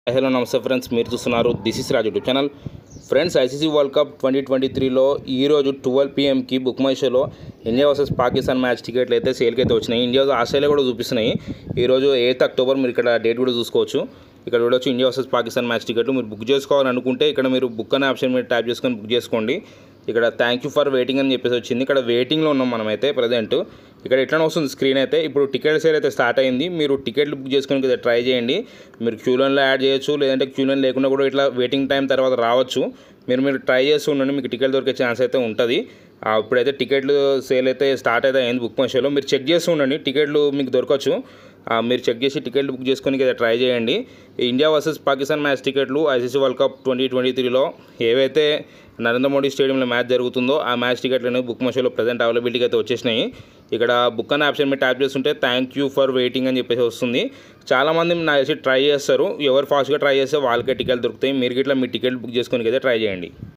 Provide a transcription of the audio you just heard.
hello నమస్తే friends మీరు చూస్తున్నారు this is Raju YouTube channel friends ICC world cup twenty twenty త్రీలో ఈరోజు ట్వెల్వ్ పిఎంకి బుక్ మై షోలో ఇండియా వర్సెస్ పాకిస్తాన్ మ్యాచ్ టికెట్లు అయితే సేల్కి అయితే వచ్చినాయి ఇండియా ఆస్ట్రేలియా కూడా చూపిస్తున్నాయి ఈరోజు ఎయిత్ అక్టోబర్ మీరు ఇక్కడ డేట్ కూడా చూసుకోవచ్చు ఇక్కడ చూడొచ్చు ఇండియా వర్సెస్ పాకిస్తాన్ మ్యాచ్ టికెట్లు మీరు బుక్ చేసుకోవాలనుకుంటే ఇక్కడ మీరు బుక్ అనే ఆప్షన్ మీరు ట్యాప్ చేసుకొని బుక్ చేసుకోండి ఇక్కడ థ్యాంక్ యూ ఫర్ వెయిటింగ్ అని చెప్పేసి వచ్చింది ఇక్కడ వెయిటింగ్లో ఉన్నాం మనమైతే ప్రజెంట్ ఇక్కడ ఎట్లా వస్తుంది స్క్రీన్ అయితే ఇప్పుడు టికెట్ సేల్ అయితే స్టార్ట్ అయింది మీరు టికెట్లు బుక్ చేసుకొని అయితే ట్రై చేయండి మీరు క్యూలైన్లో యాడ్ చేయొచ్చు లేదంటే క్యూలైన్ లేకుండా కూడా ఇట్లా వెయిటింగ్ టైం తర్వాత రావచ్చు మీరు మీరు ట్రై చేస్తూ ఉండండి మీకు టికెట్ దొరికే ఛాన్స్ అయితే ఉంటుంది ఆ, ఇప్పుడైతే టికెట్లు సేల్ అయితే స్టార్ట్ అయితే అయింది బుక్ మై షోలో మీరు చెక్ చేస్తూ ఉండండి టికెట్లు మీకు దొరకచ్చు ఆ, మీరు చెక్ చేసి టికెట్లు బుక్ చేసుకొని అయితే ట్రై చేయండి ఈ ఇండియా వర్సెస్ పాకిస్తాన్ మ్యాచ్ టికెట్లు ICC world cup twenty twenty త్రీలో ఏవైతే నరేంద్ర మోడీ స్టేడియంలో మ్యాచ్ జరుగుతుందో ఆ మ్యాచ్ టికెట్లను బుక్ మై షోలో ప్రజెంట్ అవైలబిలిటీకి అయితే వచ్చేసినాయి ఇక్కడ బుక్ అనే ఆప్షన్ మీద ట్యాప్ చేస్తుంటే థ్యాంక్ యూ ఫర్ వెయిటింగ్ అని చెప్పేసి వస్తుంది చాలామంది నా తెలిసి ట్రై చేస్తారు ఎవరు ఫాస్ట్గా ట్రై చేస్తే వాళ్ళకే టికెట్ దొరుకుతాయి మీరు ఇట్లా మీ టికెట్ బుక్ చేసుకొని అయితే ట్రై చేయండి